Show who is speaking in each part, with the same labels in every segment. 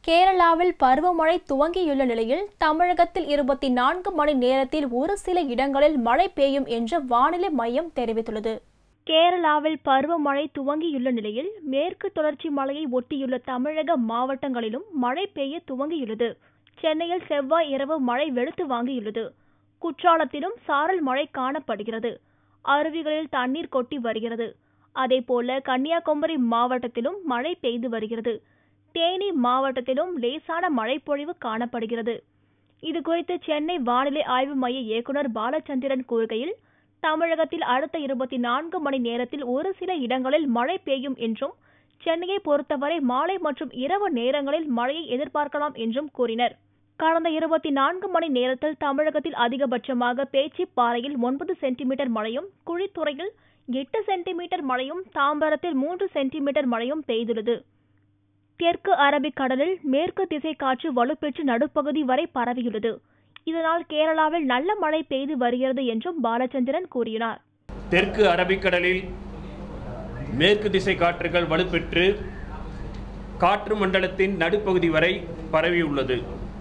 Speaker 1: கேரளாவில் பருவமழை துவங்கியுள்ள நிலையில் தமிழகத்தில் இருபத்தி நான்கு மணி நேரத்தில் ஒரு சில இடங்களில் மழை பெய்யும் என்று வானிலை மையம் தெரிவித்துள்ளது கேரளாவில் பருவமழை துவங்கியுள்ள நிலையில் மேற்கு தொடர்ச்சி மலையை ஒட்டியுள்ள தமிழக மாவட்டங்களிலும் மழை பெய்ய துவங்கியுள்ளது சென்னையில் செவ்வாய் இரவு மழை வெளுத்து வாங்கியுள்ளது குற்றாலத்திலும் சாரல் மழை காணப்படுகிறது அருவிகளில் தண்ணீர் கொட்டி வருகிறது அதேபோல கன்னியாகுமரி மாவட்டத்திலும் மழை பெய்து வருகிறது தேனி மாவட்டத்திலும் லேசான மழைப்பொழிவு காணப்படுகிறது இது குறித்து சென்னை வானிலை ஆய்வு மைய இயக்குனர் பாலச்சந்திரன் கூறுகையில் தமிழகத்தில் அடுத்த இருபத்தி நான்கு மணி நேரத்தில் ஒரு சில இடங்களில் மழை பெய்யும் என்றும் சென்னையை பொறுத்தவரை மாலை மற்றும் இரவு நேரங்களில் மழையை எதிர்பார்க்கலாம் என்றும் கூறினர் கடந்த இருபத்தி நான்கு மணி நேரத்தில் தமிழகத்தில் அதிகபட்சமாக பேச்சிப்பாறையில் ஒன்பது சென்டிமீட்டர் மழையும் குழித்துறையில் எட்டு சென்டிமீட்டர் மழையும் தாம்பரத்தில் மூன்று சென்டிமீட்டர் மழையும் பெய்துள்ளது தெற்கு அரபிக்கடலில் மேற்கு திசை காற்று வலுப்பெற்று நடுப்பகுதி வரை பரவியுள்ளது இதனால் கேரளாவில் நல்ல மழை பெய்து வருகிறது என்றும் பாலச்சந்திரன் கூறினார்
Speaker 2: தெற்கு அரபிக்கடலில் மேற்கு திசை காற்றுகள் வலுப்பெற்று காற்று மண்டலத்தின் நடுப்பகுதி வரை பரவியுள்ளது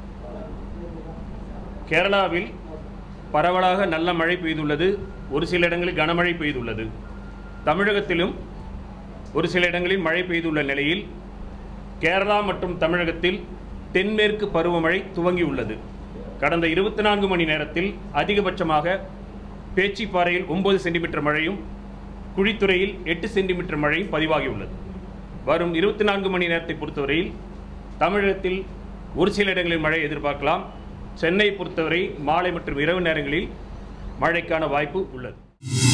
Speaker 2: கேரளாவில் பரவலாக நல்ல மழை பெய்துள்ளது ஒரு சில இடங்களில் கனமழை பெய்துள்ளது தமிழகத்திலும் ஒரு சில இடங்களில் மழை பெய்துள்ள நிலையில் கேரளா மற்றும் தமிழகத்தில் தென்மேற்கு பருவமழை துவங்கியுள்ளது கடந்த இருபத்தி நான்கு மணி நேரத்தில் அதிகபட்சமாக பேச்சிப்பாறையில் ஒன்பது சென்டிமீட்டர் மழையும் குழித்துறையில் எட்டு சென்டிமீட்டர் மழையும் பதிவாகியுள்ளது வரும் இருபத்தி நான்கு மணி நேரத்தை பொறுத்தவரையில் தமிழகத்தில் ஒரு சில இடங்களில் மழை எதிர்பார்க்கலாம் சென்னை பொறுத்தவரை மாலை மற்றும் இரவு நேரங்களில் மழைக்கான வாய்ப்பு உள்ளது